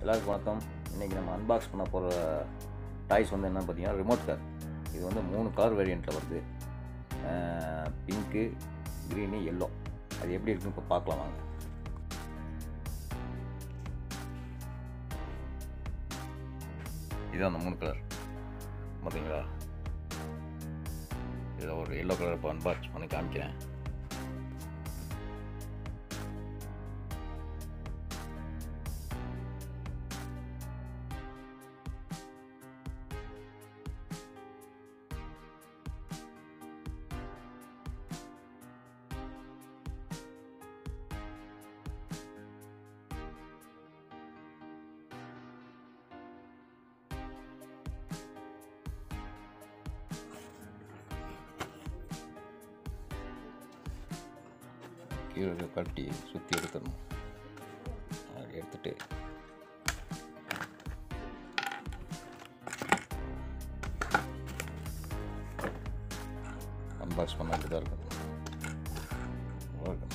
எல்லாருக்கும் வணக்கம் இன்றைக்கி நம்ம அன்பாக்ஸ் பண்ண போகிற டாய்ஸ் வந்து என்ன பார்த்தீங்கன்னா ரிமோட் கார் இது வந்து மூணு கலர் வேரியண்ட்டில் வருது பிங்க்கு க்ரீனு எல்லோ அது எப்படி இருக்குன்னு இப்போ பார்க்கலாம் வாங்க இது அந்த மூணு கலர் பார்த்தீங்களா இதில் ஒரு எல்லோ கலர் இப்போ அன்பாக்ஸ் பண்ணி காமிக்கிறேன் கீழே இருக்க கட்டி சுற்றி எடுத்துடணும் அது எடுத்துட்டு அன்பாக்ஸ் பண்ண அப்படி தான் இருக்கும் நல்லா இருக்கும்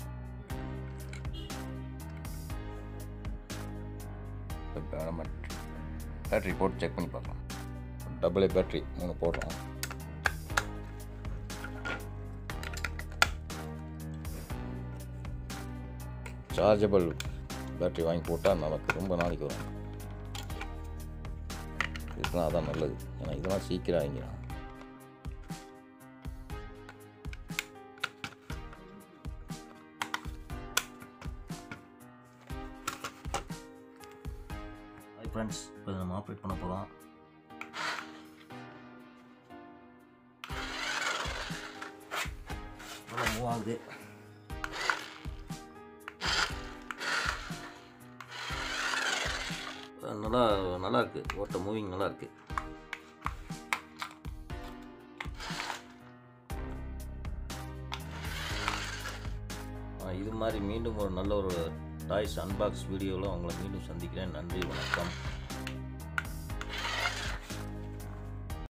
இப்போ நம்ம பேட்ரி போட்டு செக் பண்ணி பார்க்கலாம் டபுள் ஏ பேட்ரி மூணு போடுறோம் சார்ஜபிள் பேட்டரி வாங்கி போட்டால் நமக்கு ரொம்ப நாளைக்கு வரும் இதுதான் அதான் நல்லது ஏன்னா இதெல்லாம் சீக்கிரம் வாங்கிடும் ஹாய் ஃப்ரெண்ட்ஸ் இப்போ நம்ம ஆப்ரேட் பண்ண போகிறோம் மூவ் ஆகுது நல்லா நல்லா இருக்கு ஓட்ட மூவிங் நல்லா இருக்கு ஆ, இது மாதிரி மீண்டும் ஒரு நல்ல ஒரு டாய்ஸ் அன்பாக்ஸ் வீடியோவில் உங்களை மீண்டும் சந்திக்கிறேன் நன்றி வணக்கம்